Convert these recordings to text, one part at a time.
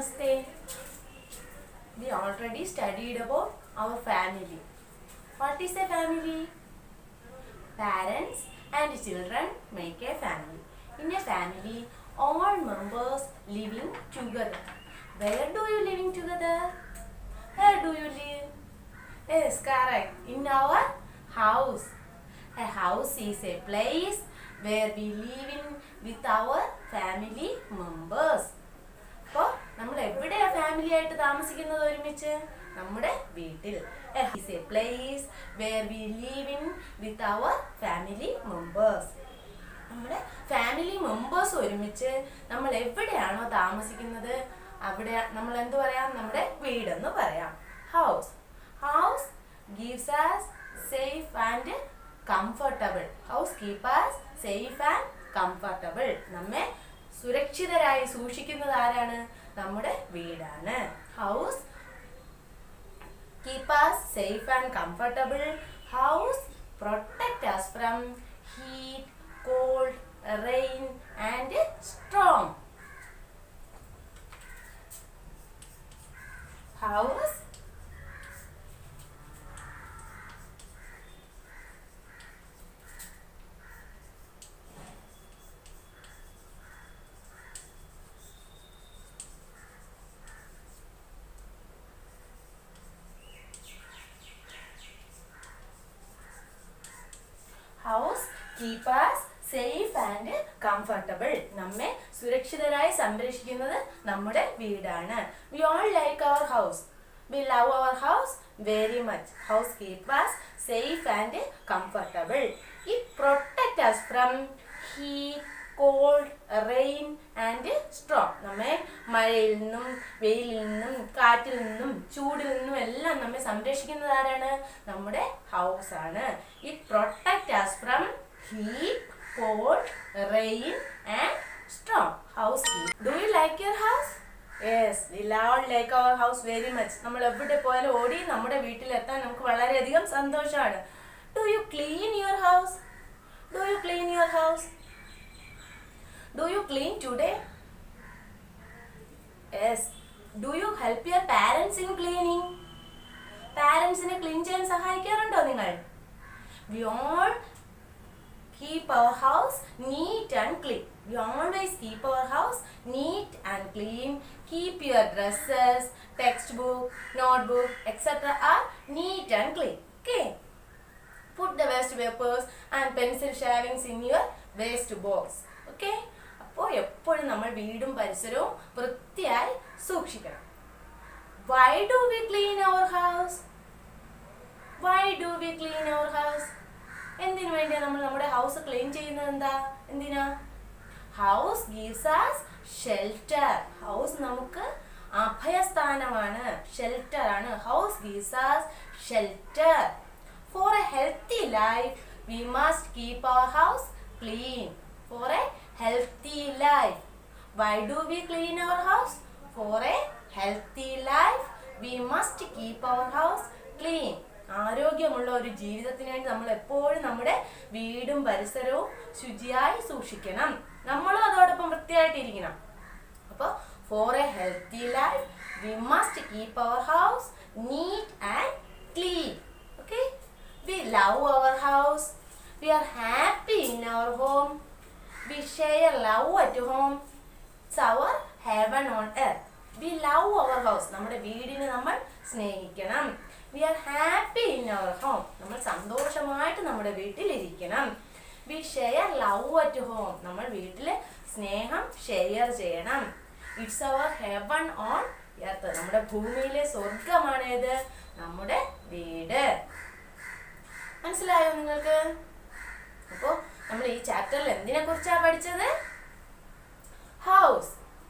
Namaste. We already studied about our family. What is a family? Parents and children make a family. In a family, all members living together. Where do you living together? Where do you live? Yes, correct. In our house. A house is a place where we live in with our family members. അപ്പോൾ നമ്മൾ എവിടെയാ family ആയിട്ട് താമസിക്കുന്നത് ഒരുമിച്ച് നമ്മുടെ വീട്ടിൽ is a place where we live in with our family members നമ്മുടെ family members ഒരുമിച്ച് നമ്മൾ എവിടെയാണോ താമസിക്കുന്നത് അവിടെ നമ്മൾ എന്ത് പറയാം നമ്മുടെ വീടെന്ന് പറയാം house house gives us safe and comfortable house keeps us safe and comfortable നമ്മെ സുരക്ഷിതരായി സൂക്ഷിക്കുന്നത് ആരാണ് നമ്മുടെ വീടാണ് house keep us safe and comfortable house protect us from heat cold rain and storm house house keep us safe and comfortable നമ്മെ സുരക്ഷിതരായി സംരക്ഷിക്കുന്നത് നമ്മുടെ വീടാണ് we all like our house we love our house very much house keep us safe and comfortable it protect us from heat cold rain and strong നമ്മെ മഴയിൽ നിന്നും വെയിലിൽ നിന്നും കാറ്റിൽ നിന്നും ചൂടിൽ നിന്നും എല്ലാം നമ്മെ സംരക്ഷിക്കുന്നത് ആരാണ് നമ്മുടെ ഹൗസ് ആണ് it protect us from heat cold rain and strong house do you like your house yes we love like our house very much നമ്മൾ എവിടെ പോയാലും ഓടി നമ്മുടെ വീട്ടിലെത്താൻ നമുക്ക് വളരെയധികം സന്തോഷമാണ് do you clean your house do you clean your house Do you clean today? Yes. Do you help your parents in cleaning? പാരൻസിനെ ക്ലീൻ ചെയ്യാൻ സഹായിക്കാറുണ്ടോ നിങ്ങൾ we all keep our house neat and clean we always keep our house neat and clean keep your dresses textbook notebook etcetera are neat and clean okay put the waste papers and pencil shavings in your waste box okay അപ്പോൾ എപ്പോഴും നമ്മൾ വീടും പരിസരവും വൃത്തിയായി സൂക്ഷിക്കണം why do we clean our house why do we clean our house എന്തിനു വേണ്ടിയാണ് നമ്മൾ നമ്മുടെ ഹൗസ് ക്ലീൻ ചെയ്യുന്നത് എന്താ എന്തിനാ house gives us shelter house നമുക്ക് അഭയസ്ഥാനമാണ് ഷെൽട്ടർ ആണ് house gives us shelter For a healthy life, we must keep our house clean. For a healthy life. Why do we clean our house? For a healthy life, we must keep our house clean. ആരോഗ്യമുള്ള ഒരു ജീവിതത്തിന് വേണ്ടി നമ്മൾ എപ്പോഴും നമ്മുടെ വീടും പരിസരവും ശുചിയായി സൂക്ഷിക്കണം നമ്മളും അതോടൊപ്പം വൃത്തിയായിട്ടിരിക്കണം അപ്പോൾ for a healthy life we must keep our house neat and clean okay We love our house. We are happy in our home. We share love at home. It's our heaven on earth. We love our house. നമ്മുടെ വീടിനെ നമ്മൾ സ്നേഹിക്കണം we are happy in our home നമ്മൾ സന്തോഷമായിട്ട് നമ്മുടെ വീട്ടിലിരിക്കണം we share love at home നമ്മൾ വീട്ടിൽ സ്നേഹം ഷെയർ ചെയ്യണം it's our heaven on earth നമ്മുടെ ഭൂമിയിലെ സ്വർഗമാണേത് നമ്മുടെ വീട് മനസ്സിലായോ നിങ്ങൾക്ക് അപ്പോൾ നമ്മൾ ഈ ചാപ്റ്ററിൽ എന്തിനെ കുറിച്ചാണ് പഠിച്ചത് house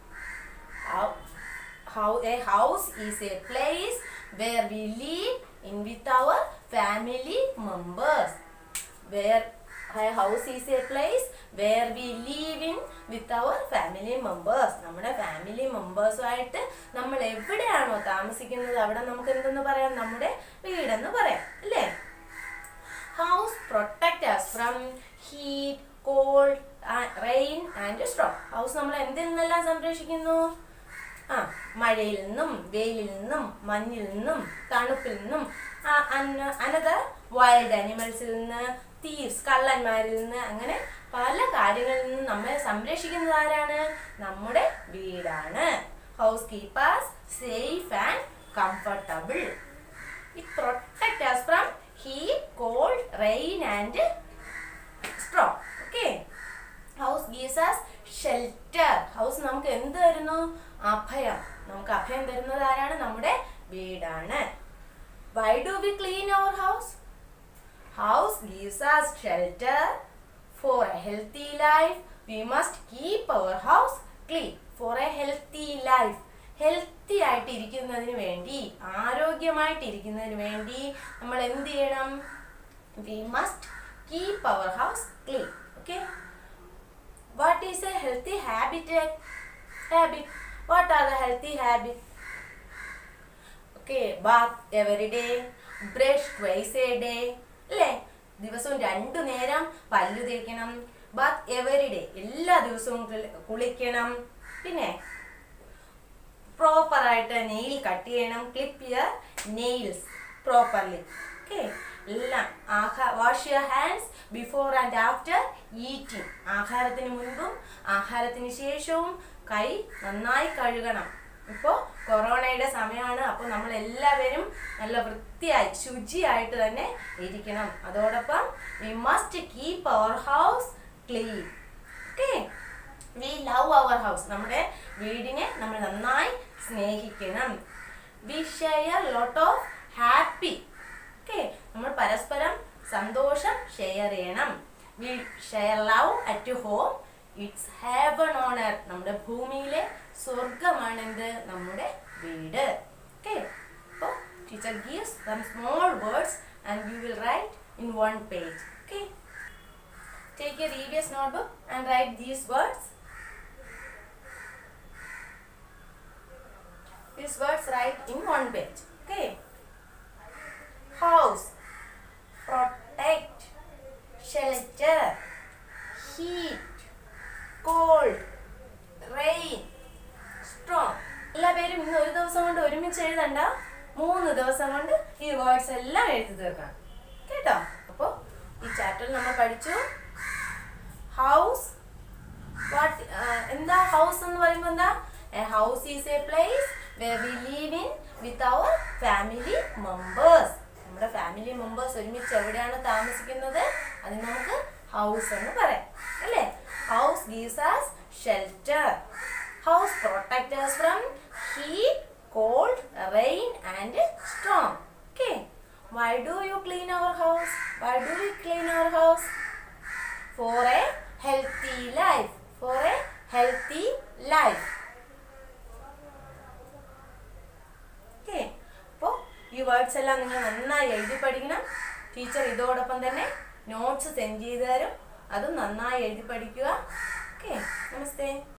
a house is a place where we live in with our family members where house is a place where we live in with our family members നമ്മുടെ ഫാമിലി മെമ്പേഴ്സുമായിട്ട് നമ്മൾ എവിടെയാണോ താമസിക്കുന്നത് അവിടെ നമുക്ക് എന്തെന്ന് പറയാം നമ്മുടെ വീടെന്ന് പറയാം അല്ലേ house protect us from heat cold rain and strong house നമ്മൾ എന്തിൽ നിന്നെല്ലാം സംരക്ഷിക്കുന്നു ആ മഴയിൽ നിന്നും വെയിലിൽ നിന്നും മഞ്ഞിൽ നിന്നും തണുപ്പിൽ നിന്നും അനദർ വൈൽഡ് അനിമൽസിൽ നിന്ന് തീവ്സ് കള്ളന്മാരിൽ നിന്ന് അങ്ങനെ പല കാര്യങ്ങളിൽ നിന്നും നമ്മെ സംരക്ഷിക്കുന്നത് ആരാണ് നമ്മുടെ വീടാണ് house keeps us safe and comfortable it protect us from heat cold rain and storm okay house gives us shelter house നമുക്ക് എന്ത് തരുന്നു അഭയം നമുക്ക് അഭയം തരുന്നത് ആരാണ് നമ്മുടെ വീടാണ് why do we clean our house house gives us shelter for a healthy life we must keep our house clean for a healthy life healthy ആയിട്ട് ഇരിക്കുന്നതിന് വേണ്ടി ആരോഗ്യമായിട്ട് ഇരിക്കുന്നതിന് വേണ്ടി നമ്മൾ എന്ത് ചെയ്യണം we must keep our house clean okay what is a healthy habit habit what are the healthy habit okay bath every day brush twice a day അല്ലേ ദിവസവും രണ്ടു നേരം പല്ലു തേക്കണം ബാത്ത് എവറി ഡേ എല്ലാ ദിവസവും കുളി- കുളിക്കണം പിന്നെ പ്രോപ്പർ ആയിട്ട് നെയിൽ കട്ട് ചെയ്യണം clip your nails properly okay എല്ലാം ആഹാ wash your hands before and after eating ആഹാരത്തിന് മുൻപും ആഹാരത്തിന് ശേഷവും കൈ നന്നായി കഴുകണം ഇപ്പോൾ കൊറോണയുടെ സമയമാണ് അപ്പോൾ നമ്മൾ എല്ലാവരും നല്ല വൃത്തിയായി ശുചിയായിട്ട് തന്നെ ഇരിക്കണം അതോടൊപ്പം we must keep our house clean okay we love our house നമ്മുടെ വീടിനെ നമ്മൾ നന്നായി സ്നേഹിക്കണം we share lot of happy okay നമ്മൾ പരസ്പരം സന്തോഷം ഷെയർ ചെയ്യണം we share love at home it's heaven on earth നമ്മുടെ ഭൂമിയിലെ സ്വർഗമാണ് എന്ത് നമ്മുടെ വീട് ഓക്കെ അപ്പോൾ teacher gives some small words and you will write in one page okay Take your EVS notebook and write these words. These words write in one page. Okay. House. Protect. Shelter. Heat. Cold. Rain. Storm. എല്ലാ പേരും ഇന്ന് ഒരു ദിവസം കൊണ്ട് ഒരുമിച്ച് എഴുതണ്ട മൂന്ന് ദിവസം കൊണ്ട് ഈ വേർഡ്സ് എല്ലാം എഴുതി തീർക്കണം കേട്ടോ അപ്പോൾ ഈ ചാപ്റ്ററിൽ നമ്മൾ പഠിച്ചു ഹൗസ് വാട്ട് എന്താ ഹൗസ് എന്ന് പറയുമ്പോൾ എന്താ a house is a place where we live in with our family members നമ്മുടെ ഫാമിലി മെമ്പേഴ്സ് ഒരുമിച്ച് എവിടെയാണ് താമസിക്കുന്നത് അതിന് നമുക്ക് ഹൗസ് എന്ന് പറയാം അല്ലേ house gives us shelter house protect us from heat cold rain and storm okay why do you clean our house why do we clean our house for a healthy life for a healthy life okay അപ്പോൾ ഈ words എല്ലാം നിങ്ങൾ നന്നായി എഴുതി പഠിക്കണം teacher ഇതോടൊപ്പം തന്നെ notes send ചെയ്ത് തരും അതും നന്നായി എഴുതി പഠിക്കുക ഓക്കെ നമസ്തേ